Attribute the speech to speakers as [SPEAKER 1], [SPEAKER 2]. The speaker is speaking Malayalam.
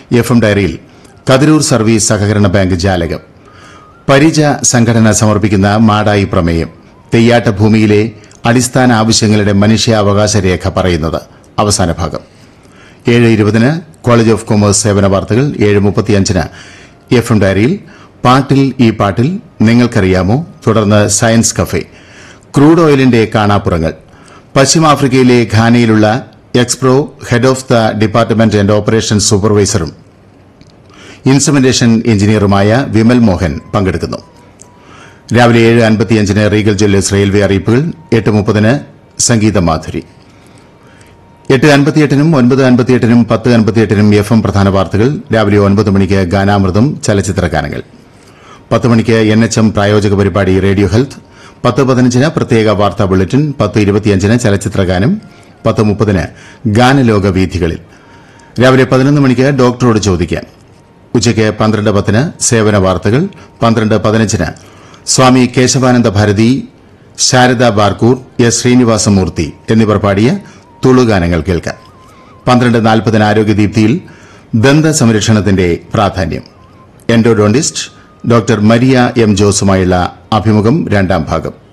[SPEAKER 1] എഫ് എം ഡയറിയിൽ കതിരൂർ സർവീസ് സഹകരണ ബാങ്ക് ജാലകം പരിച സംഘടന സമർപ്പിക്കുന്ന മാടായി പ്രമേയം തെയ്യാട്ട ഭൂമിയിലെ അടിസ്ഥാന ആവശ്യങ്ങളുടെ മനുഷ്യാവകാശ രേഖ പറയുന്നത് അവസാന ഭാഗം ഏഴ് ഇരുപതിന് കോളേജ് ഓഫ് കൊമേഴ്സ് സേവന വാർത്തകൾ ഏഴ് മുപ്പത്തിയഞ്ചിന് എഫ് എം ഡയറിയിൽ പാട്ടിൽ ഈ പാട്ടിൽ നിങ്ങൾക്കറിയാമോ തുടർന്ന് സയൻസ് കഫേ ക്രൂഡ് ഓയിലിന്റെ കാണാപ്പുറങ്ങൾ പശ്ചിമാഫ്രിക്കയിലെ ഘാനയിലുള്ള Expro head of the department and operation സൂപ്പർവൈസറും ഇൻസ്ട്രുമെന്റേഷൻ എഞ്ചിനീയറുമായ വിമൽ മോഹൻ പങ്കെടുക്കുന്നു രാവിലെ ഏഴ് അൻപത്തിയഞ്ചിന് റീഗൽ ജ്വല്ലേഴ്സ് റെയിൽവേ അറിയിപ്പുകൾ എട്ട് മുപ്പതിന് സംഗീത മാധുരി എട്ട് അൻപത്തിയെട്ടിനും ഒൻപത് അൻപത്തിയെട്ടിനും പത്ത് അൻപത്തിയെട്ടിനും എഫ് എം പ്രധാന വാർത്തകൾ രാവിലെ ഒൻപത് മണിക്ക് ഗാനാമൃതം ചലച്ചിത്ര ഗാനങ്ങൾ പത്ത് മണിക്ക് എൻ എച്ച് എം പ്രായോജക പരിപാടി റേഡിയോ ഹെൽത്ത് പത്ത് പതിനഞ്ചിന് പ്രത്യേക വാർത്താ ബുള്ളറ്റിൻ പത്ത് ഇരുപത്തിയഞ്ചിന് ചലച്ചിത്ര ഗാനം പത്ത് മുപ്പതിന് ഗാനലോക വീഥികളിൽ രാവിലെ പതിനൊന്ന് മണിക്ക് ഡോക്ടറോട് ചോദിക്കാൻ ഉച്ചയ്ക്ക് പന്ത്രണ്ട് പത്തിന് സേവന വാർത്തകൾ പന്ത്രണ്ട് പതിനഞ്ചിന് സ്വാമി കേശവാനന്ദ ഭാരതി ശാരദ ബാർക്കൂർ എസ് ശ്രീനിവാസമൂർത്തി എന്നിവർ പാടിയ തുളുഗാനങ്ങൾ കേൾക്കാം പന്ത്രണ്ട് നാൽപ്പതിന് ആരോഗ്യദീപ്തിയിൽ ദന്ത സംരക്ഷണത്തിന്റെ പ്രാധാന്യം എൻഡോഡോണ്ടിസ്റ്റ് ഡോക്ടർ മരിയ എം ജോസുമായുള്ള അഭിമുഖം രണ്ടാം ഭാഗം